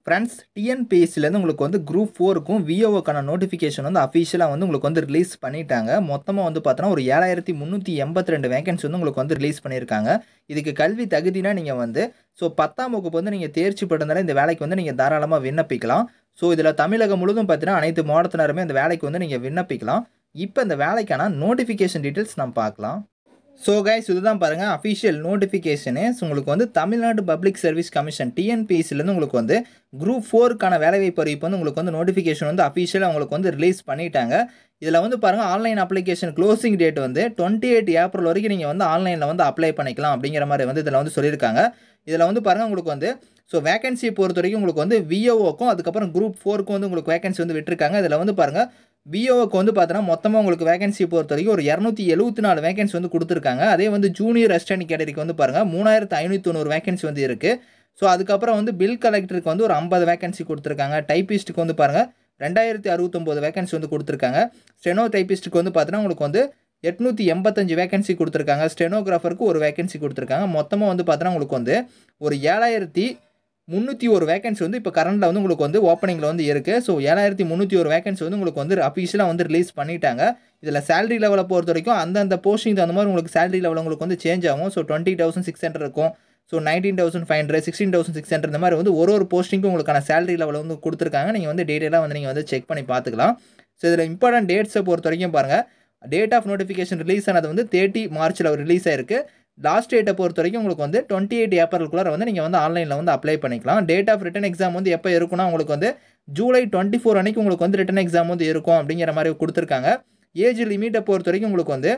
friends டிஎன்பிஎஸ்சிலேருந்து உங்களுக்கு வந்து group ஃபோருக்கும் விஓவுக்கான notification வந்து அஃபிஷியலாக வந்து உங்களுக்கு வந்து ரிலீஸ் பண்ணிட்டாங்க மொத்தமாக வந்து பார்த்தோன்னா ஒரு ஏழாயிரத்தி முந்நூற்றி எண்பத்தி ரெண்டு வேகன்சி வந்து உங்களுக்கு வந்து ரிலீஸ் பண்ணியிருக்காங்க இதுக்கு கல்வி தகுதினா நீங்கள் வந்து ஸோ பத்தாம் வகுப்பு வந்து நீங்கள் தேர்ச்சி பெற்றிருந்தாலும் இந்த வேலைக்கு வந்து நீங்கள் தாராளமாக விண்ணப்பிக்கலாம் ஸோ இதில் தமிழகம் முழுதும் பார்த்தீங்கன்னா அனைத்து மாவட்டத்தினருமே இந்த வேலைக்கு வந்து நீங்கள் விண்ணப்பிக்கலாம் இப்போ இந்த வேலைக்கான நோட்டிஃபிகேஷன் டீட்டெயில்ஸ் நம்ம பார்க்கலாம் ஸோ கைஸ் இதுதான் பாருங்கள் அஃபிஷியல் நோட்டிஃபிகேஷனு உங்களுக்கு வந்து தமிழ்நாடு பப்ளிக் சர்வீஸ் கமிஷன் டிஎன்பிஎஸ்சிலேருந்து உங்களுக்கு வந்து குரூப் ஃபோருக்கான வேலைவாய்ப்பு அறிவிப்பு வந்து உங்களுக்கு வந்து நோட்டிஃபிகேஷன் வந்து அஃபிஷியலாக உங்களுக்கு வந்து ரிலீஸ் பண்ணிட்டாங்க இதில் வந்து பாருங்கள் ஆன்லைன் அப்ளிகேஷன் க்ளோசிங் டேட் வந்து டுவெண்ட்டி எயிட் ஏப்ரல் வரைக்கும் நீங்கள் வந்து ஆன்லைனில் வந்து அப்ளை பண்ணிக்கலாம் அப்படிங்கிற மாதிரி வந்து இதில் வந்து சொல்லியிருக்காங்க இதில் வந்து பாருங்கள் உங்களுக்கு வந்து ஸோ வேகன்சியை பொறுத்த வரைக்கும் உங்களுக்கு வந்து விஓஓக்கும் அதுக்கப்புறம் குரூப் ஃபோருக்கும் வந்து உங்களுக்கு வேகன்சி வந்து விட்டுருக்காங்க இதில் வந்து பாருங்கள் விஓவுக்கு வந்து பார்த்தோன்னா மொத்தமாக உங்களுக்கு வேகன்சி பொறுத்த வரைக்கும் ஒரு இரநூத்தி எழுபத்தி நாலு வேகன்சி வந்து கொடுத்துருக்காங்க அதே வந்து ஜூனியர் அசிஸ்டன்ட் கேட்டரிக்கு வந்து பாருங்கள் மூணாயிரத்து ஐநூற்றி தொண்ணூறு வேகன்சி வந்து இருக்குது ஸோ அதுக்கப்புறம் வந்து பில் கலெக்டருக்கு வந்து ஒரு ஐம்பது வேகன்சி கொடுத்துருக்காங்க டைப்பிஸ்ட்டுக்கு வந்து பாருங்கள் ரெண்டாயிரத்தி அறுபத்தொம்போது வேகன்சி வந்து கொடுத்துருக்காங்க ஸ்டெனோ டைப்பிஸ்ட்டுக்கு வந்து பார்த்தோன்னா உங்களுக்கு வந்து எட்நூற்றி எண்பத்தஞ்சு வேகன்சி கொடுத்துருக்காங்க ஸ்டெனோகிராஃபருக்கு ஒரு வேகன்சி கொடுத்துருக்காங்க மொத்தமாக வந்து பார்த்தோன்னா உங்களுக்கு வந்து ஒரு ஏழாயிரத்தி முந்நூற்றி ஒரு வேகன்சி வந்து இப்போ கரண்டில் வந்து உங்களுக்கு வந்து ஓப்பனிங்கில் வந்து இருக்குது ஸோ ஏழாயிரத்தி முந்நூற்றி ஒரு வேகன்சி வந்து உங்களுக்கு வந்து அஃபீஷியலாக வந்து ரிலீஸ் பண்ணிட்டாங்க இதில் சேலரி லெவலை பொறுத்த வரைக்கும் அந்தந்த போஸ்டிங் தகுந்த மாதிரி உங்களுக்கு சேலரி லெவல் உங்களுக்கு வந்து சேஞ்ச் ஆகும் so twenty thousand six hundred இருக்கும் so nineteen thousand five hundred sixteen thousand six hundred இந்த மாதிரி வந்து ஒரு ஒரு போஸ்டிங்க்கும் உங்களுக்கான சேலரி லெவல் வந்து கொடுத்துருக்காங்க நீங்கள் வந்து டீட்டெயிலாக வந்து நீங்கள் வந்து செக் பண்ணி பார்த்துக்கலாம் ஸோ இதில் இம்பார்ட்டன்ட் டேட்ஸை பொறுத்த வரைக்கும் பாருங்கள் டேட் ஆஃப் நோட்டிஃபிகேஷன் ரிலீஸ் ஆனது வந்து தேர்ட்டி மார்ச்சில் ரிலீஸ் ஆயிருக்கு லாஸ்ட் டேட்டை பொறுத்த வரைக்கும் உங்களுக்கு வந்து டுவெண்ட்டி எயிட் ஏப்ரலுக்குள்ளே வந்து நீங்கள் வந்து ஆன்லைனில் வந்து அப்ளை பண்ணிக்கலாம் டேட் ஆஃப் ரிட்டன் எக்ஸாம் வந்து எப்போ இருக்குன்னா உங்களுக்கு வந்து ஜூலை டுவெண்ட்டி ஃபோர் அன்னைக்கு உங்களுக்கு வந்து ரிட்டன் எக்ஸாம் வந்து இருக்கும் அப்படிங்கிற மாதிரி கொடுத்துருக்காங்க ஏஜ் லிமிட்டை பொறுத்த வரைக்கும் உங்களுக்கு வந்து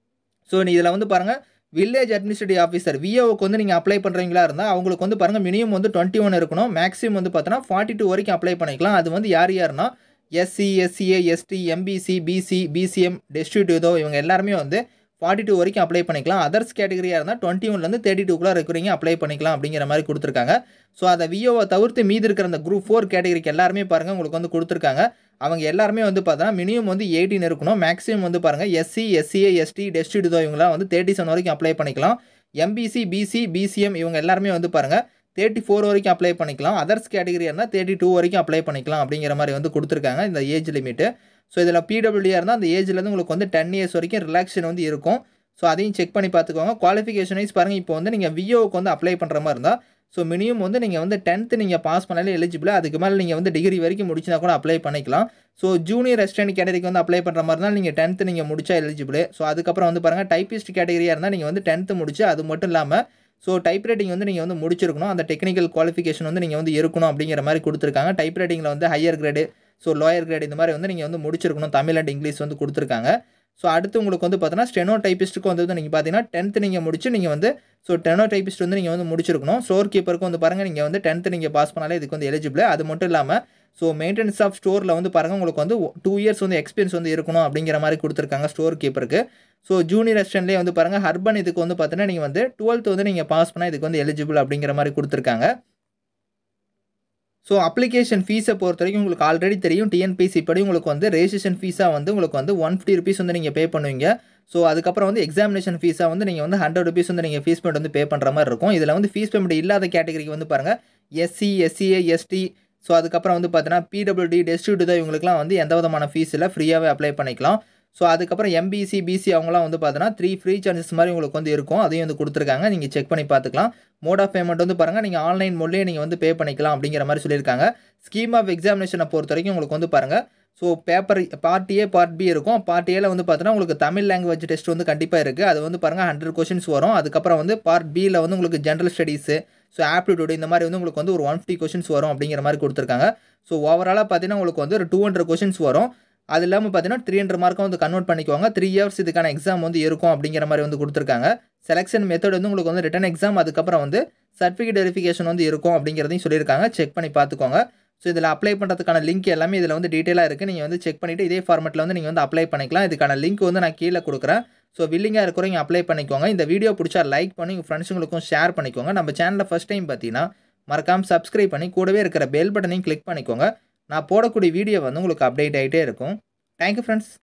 ஸோ இதில் வந்து பாருங்கள் வில்லேஜ் அட்மினிஸ்ட்ரேட்டிவ் ஆஃபீஸர் விஓவுக்கு வந்து நீங்கள் அப்ளை பண்ணுறீங்களா இருந்தால் அவங்களுக்கு வந்து பாருங்கள் மினிமம் வந்து டுவெண்ட்டி ஒன் இருக்கணும் மேக்ஸிமம் வந்து பார்த்தோன்னா ஃபார்ட்டி டூ வரைக்கும் அப்ளை பண்ணிக்கலாம் அது வந்து யார் யாருன்னா SC SCA ST MBC BC BCM டெஸ்டியூட்டோ இவங்க எல்லாருமே வந்து ஃபார்ட்டி டூ வரைக்கும் அப்ளை பண்ணிக்கலாம் அதர்ஸ் கேட்டகரியாக இருந்தால் டுவெண்ட்டி ஒன்லேருந்து தேர்ட்டி டூக்குள்ளே இருக்கிறீங்க அப்ளை பண்ணிக்கலாம் அப்படிங்கிற மாதிரி கொடுத்துருக்காங்க ஸோ அதை விஓவை தவிர்த்து மீதி இருக்கிற அந்த குரூப் ஃபோர் கேட்டகரிக்கு எல்லாருமே பாருங்கள் உங்களுக்கு வந்து கொடுத்துருக்காங்க அவங்க எல்லாருமே வந்து பார்த்தோன்னா மினிமம் வந்து எயிட்டின் இருக்கணும் மேக்ஸிமம் வந்து பாருங்கள் எஸ்சி எஸ்சிஏ எஸ்டி டெஸ்டியூட்டோ இவங்களாம் வந்து தேர்ட்டி செவன் வரைக்கும் அப்ளை பண்ணிக்கலாம் எம்பிசி பிசி பிசிஎம் இவங்க எல்லாருமே வந்து பாருங்கள் தேர்ட்டி ஃபோர் வரைக்கும் அப்ளை பண்ணிக்கலாம் அதர்ஸ் கேட்டகரியாக இருந்தால் தேர்ட்டி டூ வரைக்கும் அப்ளை பண்ணிக்கலாம் அப்படிங்கிற மாதிரி வந்து கொடுத்துருக்காங்க இந்த ஏஜ் லிமிட்டு ஸோ இதில் பிடபிள்யூடியாக இருந்தால் அந்த ஏஜ்லேருந்து உங்களுக்கு வந்து டென் இயர்ஸ் வரைக்கும் ரிலாக்ஸேஷன் வந்து இருக்கும் ஸோ அதையும் செக் பண்ணி பார்த்துக்கோங்க குவாலிஃபிகேஷன் வைஸ் பாருங்கள் இப்போ வந்து நீங்கள் விஓவுக்கு வந்து அப்ளை பண்ணுற மாதிரி இருந்தால் ஸோ மினிமம் வந்து நீங்கள் வந்து டென்த்து நீங்கள் பாஸ் பண்ணாலே எலிஜிபிள் அதுக்கு மேலே நீங்கள் வந்து டிகிரி வரைக்கும் முடிச்சினா கூட அப்ளை பண்ணிக்கலாம் ஸோ ஜூனியர் ரெஸ்டன்ட் கேட்டகரிக்கு வந்து அப்ளை பண்ணுற மாதிரி இருந்தால் நீங்கள் டென்த்து நீங்கள் முடிச்சா எலிஜிபிள் ஸோ அதுக்கப்புறம் வந்து பாருங்கள் டைப்பிஸ்ட் கேட்டகரியாக இருந்தால் நீங்கள் வந்து டென்த்து முடிச்சு அது மட்டும் இல்லாமல் ஸோ டைப் ரைட்டிங் வந்து நீங்கள் வந்து முடிச்சிருக்கணும் அந்த டெக்னிக்கல் குவாலிஃபிகேஷன் வந்து நீங்கள் வந்து இருக்கணும் அப்படிங்கிற மாதிரி கொடுத்துருக்காங்க டைப் ரைட்டிங்கில் வந்து higher grade so lower grade இந்த மாதிரி வந்து நீங்கள் வந்து முடிச்சிருக்கணும் தமிழ் அண்ட் இங்கிலீஷ் வந்து கொடுத்துருக்காங்க ஸோ அடுத்து உங்களுக்கு வந்து பார்த்தீங்கன்னா ஸ்டெனோ டைப்பிஸ்ட்டுக்கு வந்து நீங்கள் பார்த்தீங்கன்னா டென்த்து நீங்கள் முடிச்சு நீங்கள் வந்து ஸோ டெனோ டைப்பிஸ்ட் வந்து நீங்கள் வந்து முடிச்சிருக்கணும் ஸ்டோர் கீப்பருக்கு வந்து பாருங்கள் நீங்கள் வந்து டென்த்து நீங்கள் பாஸ் பண்ணாலே இதுக்கு வந்து எலிஜிபிள் அது மட்டும் இல்லாமல் ஸோ மெயின்டெனன்ஸ் ஆஃப் ஸ்டோரில் வந்து பாருங்கள் உங்களுக்கு வந்து டூ இயர்ஸ் வந்து எக்ஸ்பீரியன்ஸ் வந்து இருக்கணும் அப்படிங்கிற மாதிரி கொடுத்துருக்காங்க ஸ்டோர் கீப்பருக்கு ஸோ ஜூனியர் அசிஸ்டன்ட்லேயே வந்து பாருங்கள் ஹர்பன் இதுக்கு வந்து பார்த்தீங்கன்னா நீங்கள் வந்து டுவெல்த் வந்து நீங்கள் பாஸ் பண்ணால் இதுக்கு வந்து எலிஜிபிள் அப்படிங்கிற மாதிரி கொடுத்துருக்காங்க ஸோ அப்ளிகேஷன் ஃபீஸை பொறுத்த வரைக்கும் உங்களுக்கு ஆல்ரெடி தெரியும் டிஎன்பிசி படி உங்களுக்கு வந்து ரெஜிஸ்ட்ரேஷன் ஃபீஸாக வந்து உங்களுக்கு வந்து ஒன் ஃபிஃப்டி ருபீஸ் வந்து நீங்கள் பே பண்ணுவீங்க ஸோ அதுக்கப்புறம் வந்து எக்ஸாமினேஷன் ஃபீஸாக வந்து நீங்கள் வந்து ஹண்ட்ரட் ருபீஸ் வந்து நீங்கள் ஃபீஸ் பேமெண்ட் வந்து பே பண்ணுற மாதிரி இருக்கும் இதில் வந்து ஃபீஸ் பேமெண்ட் இல்லாத கேட்டகரிக்கு வந்து பாருங்கள் எஸ்சி எஸ்சிஏ எஸ்டி ஸோ அதுக்கப்புறம் வந்து பார்த்தீங்கன்னா பிடபிள்யூடி டெஸ்டியூட் தான் இவங்களுக்குலாம் வந்து எந்த விதமான ஃபீஸ் இல்லை ஃப்ரீயாகவே அப்ளை பண்ணிக்கலாம் ஸோ அதுக்கப்புறம் எம்பிசி பிசி அவங்களாம் வந்து பார்த்தீங்கன்னா த்ரீ ஃப்ரீ சார்ஜஸ் மாதிரி உங்களுக்கு வந்து இருக்கும் அதையும் வந்து கொடுத்துருக்காங்க நீங்கள் செக் பண்ணி பார்த்துக்கலாம் மோட் ஆஃப் பேமெண்ட் வந்து பாருங்கள் நீங்கள் ஆன்லைன் மூலியே நீங்கள் வந்து பே பண்ணிக்கலாம் அப்படிங்கிற மாதிரி சொல்லியிருக்காங்க ஸ்கீம் ஆஃப் எக்ஸாமினேஷனை பொறுத்த வரைக்கும் உங்களுக்கு வந்து பாருங்கள் so paper part A part B இருக்கும் பார்ட் ஏல வந்து பார்த்தீங்கன்னா உங்களுக்கு தமிழ் லாங்குவேஜ் டெஸ்ட் வந்து கண்டிப்பாக இருக்குது அது வந்து பாருங்கள் ஹண்ட்ரட் கொஷின்ஸ் வரும் அதுக்கப்புறம் வந்து பார்ட் பியில் வந்து உங்களுக்கு ஜென்ரல் ஸ்டடீஸு ஸோ ஆப்டிடியூட் இந்த மாதிரி வந்து உங்களுக்கு வந்து ஒரு ஒன் ஃபிஃப்டி கொஷின்ஸ் வரும் அப்படிங்கிற மாதிரி கொடுத்துருக்காங்க ஸோ ஓவராலாக பார்த்தீங்கன்னா உங்களுக்கு வந்து ஒரு டூ ஹண்ட்ரட் கொஷின்ஸ் வரும் அது இல்லாமல் பார்த்தீங்கன்னா த்ரீ ஹண்ட்ரட் மார்க்கை வந்து கன்வெர்ட் பண்ணிக்குவாங்க த்ரீ இயர்ஸ் இதுக்கான எக்ஸாம் வந்து இருக்கும் அப்படிங்கிற மாதிரி வந்து கொடுத்துருக்காங்க செலெக்ஷன் மெத்தட் வந்து உங்களுக்கு வந்து ரிட்டன் எக்ஸாம் அதுக்கப்புறம் வந்து சர்டிஃபிகேட் வெரிஃபிகேஷன் வந்து இருக்கும் அப்படிங்கிறதையும் சொல்லியிருக்காங்க செக் பண்ணி பார்த்துக்கோங்க ஸோ இதில் அப்ளை பண்ணுறதுக்கான லிங்க் எல்லாமே இதில் வந்து டீட்டெயிலாக இருக்குது நீங்கள் வந்து செக் பண்ணிவிட்டு இதே ஃபார்மெட்டில் வந்து நீங்கள் வந்து அப்ளை பண்ணிக்கலாம் இதுக்கான லிங்க் வந்து நான் கீழே கொடுக்குறேன் ஸோ வில்லிங்காக இருக்கிறவங்க அப்ளை பண்ணிக்கோங்க இந்த வீடியோ பிடிச்சா லைக் பண்ணி உங்கள் ஃப்ரெண்ட்ஸுங்களுக்கும் ஷேர் பண்ணிக்கோங்க நம்ம சேனலில் ஃபஸ்ட் டைம் பார்த்தீங்கன்னா மறக்காமல் சப்ஸ்கிரைப் பண்ணி கூடவே இருக்கிற பெல் பட்டனையும் கிளிக் பண்ணிக்கோங்க நான் போடக்கூடிய வீடியோ வந்து உங்களுக்கு அப்டேட் ஆகிட்டே இருக்கும் தேங்க்யூ ஃப்ரெண்ட்ஸ்